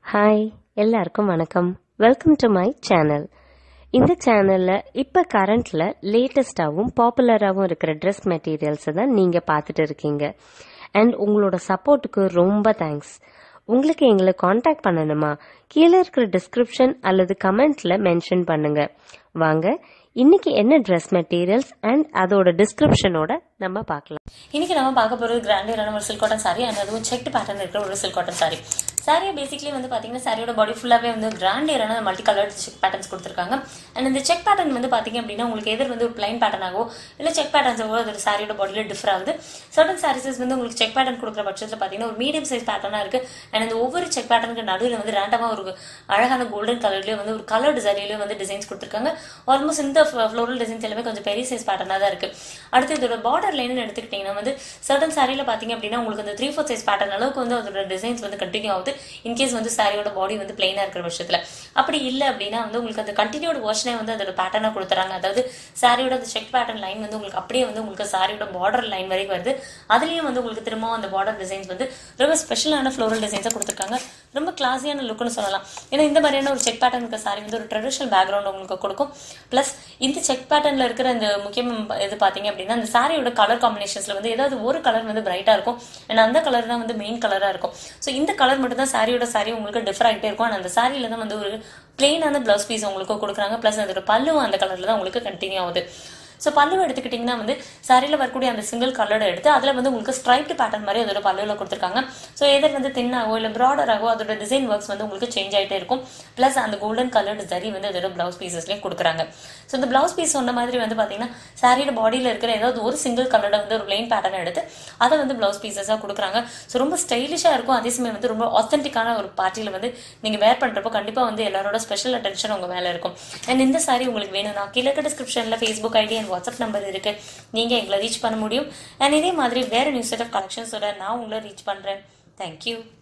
hi எல்லாருக்கும் வணக்கம் welcome to my channel இந்த சேனலில் இப்போ கரண்ட்டில் லேட்டஸ்டாகவும் பாப்புலராகவும் இருக்கிற ட்ரெஸ் மெட்டீரியல்ஸை தான் நீங்கள் பார்த்துட்டு இருக்கீங்க அண்ட் உங்களோட சப்போர்ட்டுக்கு ரொம்ப தேங்க்ஸ் உங்களுக்கு எங்களை காண்டாக்ட் பண்ணணுமா கீழே இருக்கிற டிஸ்கிரிப்ஷன் அல்லது கமெண்ட்ல மென்ஷன் பண்ணுங்க வாங்க இன்னைக்கு என்ன ட்ரெஸ் மெட்டீரியல்ஸ் அண்ட் அதோட டிஸ்கிரிப்ஷனோட நம்ம பார்க்கலாம் இன்னைக்கு நம்ம பார்க்க போகிறது கிராண்டியரான ஒரு சில்க் காட்டன் சாரி அண்ட் அதுவும் செக்ட் பேட்டர்ன் இருக்கிற ஒரு சில்க் காட்டன் சாரி சாரியை பேசிக்லி வந்து பார்த்தீங்கன்னா சாரியோட பாடி ஃபுல்லாகவே வந்து கிராண்டியரான மல்டி கலர்ட் செக் பேட்டர்ன்ஸ் கொடுத்துருக்காங்க அண்ட் இந்த செக் பேட்டர்ன் வந்து பார்த்தீங்க அப்படின்னா உங்களுக்கு எதிர் வந்து ஒரு பிளைன் பேட்டர்ன் ஆகவோ இல்லை செக் பேட்டர்ன்ஸாகவோ அது சாரியோட பாடியில் டிஃபர் ஆகுது சர்டன் சாரீஸஸ் வந்து உங்களுக்கு செக் பேட்டர்ன் கொடுக்குற பட்சத்தில் பார்த்தீங்கன்னா ஒரு மீடியம் சைஸ் பேட்டர்னாக இருக்குது அண்ட் இந்த ஒவ்வொரு செக் பேட்டர்னுக்கு நடுவில் வந்து ரேண்டமாக ஒரு அழகான கோல்டன் கலர்லேயே வந்து ஒரு கலர்டு சாரியிலேயே வந்து டிசைன்ஸ் கொடுத்துருக்காங்க ஆல்மோஸ்ட் இந்த ஃப்ளோரல் டிசைன்ஸ் எல்லாமே கொஞ்சம் பெரிய சைஸ் பேட்டர்னாக தான் இருக்குது அடுத்து இதோட பார்டர் லைன் எடுத்துக்கிட்டிங்கன்னா வந்து சர்டன் சாரியில் பார்த்தீங்க அப்படின்னா உங்களுக்கு அந்த த்ரீ ஃபோர் சைஸ் பேட்டர்ன் அளவுக்கு வந்து அதோட டிசைன்ஸ் வந்து கண்டினியூ ஆகுது இன்கேஸ் வந்து சாரியோட பாடி வந்து பிளைனாக இருக்கிற பட்சத்தில் அப்படி இல்லை அப்படின்னா வந்து உங்களுக்கு அந்த கண்டினியூட் வருஷனே வந்து அதோட பேட்டர்னாக கொடுத்துறாங்க அதாவது சாரியோட அந்த செக் பேட்டர்ன் லைன் வந்து உங்களுக்கு அப்படியே வந்து உங்களுக்கு சாரியோட பார்டர் லைன் வரைக்கும் வருது அதுலேயும் வந்து உங்களுக்கு திரும்பவும் அந்த பார்டர் டிசைன்ஸ் வந்து ரொம்ப ஸ்பெஷலான ஃப்ளோரல் டிசைன்ஸாக கொடுத்துருக்காங்க ரொம்ப கிளாஸியான லுக்னு சொல்லலாம் ஏன்னா இந்த மாதிரியான ஒரு செக் பேட்டர்ன் இருக்க சாரி வந்து ஒரு ட்ரெடிஷனல் பேக்ரவுண்ட் உங்களுக்கு கொடுக்கும் ப்ளஸ் இந்த செக் பேட்டர்னில் இருக்கிற இந்த முக்கியம் இது பார்த்தீங்க அப்படின்னா அந்த சாரியோட கலர் காம்பினேஷன்ஸில் வந்து ஏதாவது ஒரு கலர் வந்து பிரைட்டாக இருக்கும் அண்ட் அந்த கலர் தான் வந்து மெயின் கலராக இருக்கும் ஸோ இந்த கலர் மட்டும் தான் சாரியோட சாரி உங்களுக்கு டிஃபர் ஆகிட்டே இருக்கும் அண்ட் அந்த சாரியில் தான் வந்து ஒரு பிளெயினான ப்ளவுஸ் பீஸ் உங்களுக்கு கொடுக்குறாங்க ப்ளஸ் அதோட பல்லுவும் அந்த கலரில் தான் உங்களுக்கு கண்டினியூ ஆகுது ஸோ பல்லு எடுத்துக்கிட்டிங்கன்னா வந்து சாரியில் வரக்கூடிய அந்த சிங்கிள் கலரை எடுத்து அதில் வந்து உங்களுக்கு ஸ்ட்ரைப்டு பேட்டர்ன் மாதிரி அதோட பல்லுவில் கொடுத்துருக்காங்க ஸோ எதிர் வந்து தின்னாகவோ இல்லை ப்ராடராகவோ அதோட டிசைன் ஒர்க்ஸ் வந்து உங்களுக்கு சேஞ்ச் ஆகிட்டே இருக்கும் ப்ளஸ் அந்த கோல்டன் கலர்டு ஜரி வந்து அதோட ப்ளவுஸ் பீசஸ்லேயும் கொடுக்குறாங்க ஸோ இந்த ப்ளவுஸ் பீஸ் சொன்ன மாதிரி வந்து பார்த்தீங்கன்னா சாரியோட பாடியில் இருக்கிற ஏதாவது ஒரு சிங்கிள் கலரோட வந்து ஒரு பிளெயின் பேட்டர்ன் எடுத்து அதை வந்து ப்ளவுஸ் பீசஸாக கொடுக்குறாங்க ஸோ ரொம்ப ஸ்டைலிஷாக இருக்கும் அதே சமயம் வந்து ரொம்ப ஆத்தென்டிக்கான ஒரு பார்ட்டியில் வந்து நீங்கள் வேர் பண்ணுறப்போ கண்டிப்பாக வந்து எல்லாரோட ஸ்பெஷல் அட்டென்ஷன் உங்கள் மேலே இருக்கும் அண்ட் இந்த சாரி உங்களுக்கு வேணும்னா கீழே டிஸ்கிரிப்ஷனில் Facebook ID and WhatsApp number இருக்கு நீங்க எங்களை ரீச் பண்ண முடியும் அண்ட் இதே மாதிரி வேற நியூஸ் செட் ஆஃப் கலெக்ஷன்ஸோட நான் உங்களை ரீச் பண்றேன் தேங்க்யூ